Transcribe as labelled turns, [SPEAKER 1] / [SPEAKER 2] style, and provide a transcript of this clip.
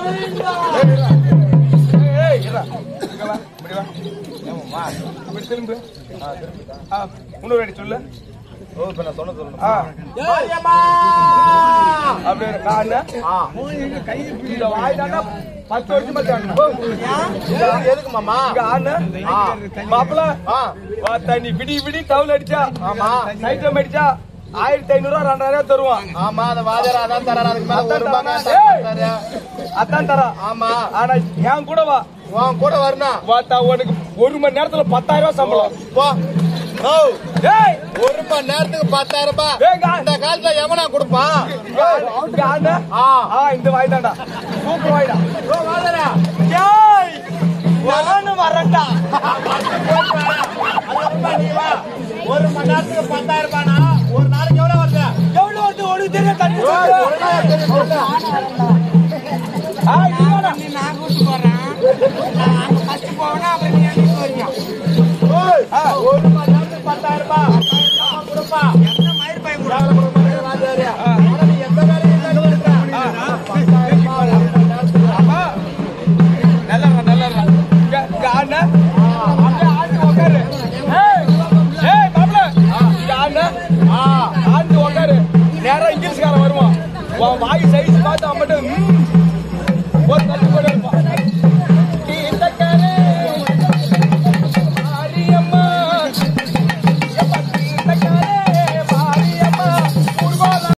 [SPEAKER 1] ஏய், இருடா. இங்க வா, இப்படி வா. ஏம்மா, இப்படி திரும்பு. ஆ, திரும்பு. ஆ, இன்னொரு வாட்டி சொல்லு.
[SPEAKER 2] ஓ இப்ப நான் சொன்ன சொல்லணும்
[SPEAKER 1] ஆ,
[SPEAKER 2] மாரியம்மா
[SPEAKER 1] அப்படியே இரு. நான் என்ன?
[SPEAKER 2] ஆ.
[SPEAKER 1] இந்த வாய் தாண்டா பத்து வருஷமா தேடணும்.
[SPEAKER 2] இது எதுக்கு மாமா
[SPEAKER 1] இங்க ஆடு.
[SPEAKER 2] ஆ.
[SPEAKER 1] மாப்பிள,
[SPEAKER 2] ஆ
[SPEAKER 1] பார்த்தா நீ விடி விடி தவுல் அடிச்சா
[SPEAKER 2] ஆமா.
[SPEAKER 1] சைட்டம் அடிச்சா ஆயிரத்தி ஐநூறு ரூபா ரெண்டாயிரம் தருவான்
[SPEAKER 2] ஆமா அந்த வாஜர் அதான் தராரு அதுக்கு மேல ஒரு ரூபாய்
[SPEAKER 1] அதான்
[SPEAKER 2] காசு
[SPEAKER 1] தரானா?
[SPEAKER 2] தராரு.
[SPEAKER 1] அதான் தரா
[SPEAKER 2] ஆமா
[SPEAKER 1] ஆனா என் கூட வா
[SPEAKER 2] உன் கூட வரணும்
[SPEAKER 1] பார்த்தா உனக்கு ஒரு மணி நேரத்துல பத்தாயிரம் ரூபாய் சம்பளம்
[SPEAKER 2] போ ஓ
[SPEAKER 1] ஏய்
[SPEAKER 2] ஒரு மணி நேரத்துக்கு பத்தாயிரம் ரூபாய்
[SPEAKER 1] ஏங்க
[SPEAKER 2] இந்த காலத்துல எவனா கொடுப்பான்
[SPEAKER 1] இங்க ஆடு.
[SPEAKER 2] ஆ
[SPEAKER 1] ஆ இந்த வாய் தாண்டா சூப்பர் வாய்டா
[SPEAKER 2] ஓ வாஜரா
[SPEAKER 1] ஏய் நானும் வரேன்டா
[SPEAKER 2] நீ வா ஒரு மணி நேரத்துக்கு பத்தாயிரம் ரூபாய்னா ஒரு நாளைக்கு எவ்வளவு வருது
[SPEAKER 1] எவ்வளவு வருது உனக்கு தெரியும் தண்ணி
[SPEAKER 2] ஓ,
[SPEAKER 1] சொல்லு.
[SPEAKER 2] ஒழுங்கா தெரிஞ்சு சொல்லு.
[SPEAKER 1] ஆ, நீ வேணா.
[SPEAKER 3] நான் கூட்டு போறேன் நான் அங்க ஃபர்ஸ்ட் போவேன்னா அப்புறம் நீ எனக்கு வரியா
[SPEAKER 2] ஓய், ஒரு மணி நேரத்துக்கு பத்தாயிரம் ரூபாய் நம்ம கொடுப்பா
[SPEAKER 3] எந்த மயிர் பையன் கூட
[SPEAKER 2] எவ்வளவு கொடுப்பாரு ராஜாரியா? ஆனா நீ எந்த வேலையும் இல்லைன்னு சொல்ற. பத்தாயிரம் ரூபாய் ஒரு மணி நேரத்துக்கு.
[SPEAKER 1] அப்பா, நல்லா இருடா, நல்லா இருடா. இங்க, இங்க ஆடுன. அப்படியே ஆடுன, உக்காரு. ஏய், ஏய், மாப்பிள. இங்க ஆடுன.
[SPEAKER 2] ஆ,
[SPEAKER 1] ஆடுன, உக்காரு. நேரா இங்கிலீஷ்காரன் வருவான் உன் வாய் சைஸ் பார்த்து அவன் மட்டும் ம்,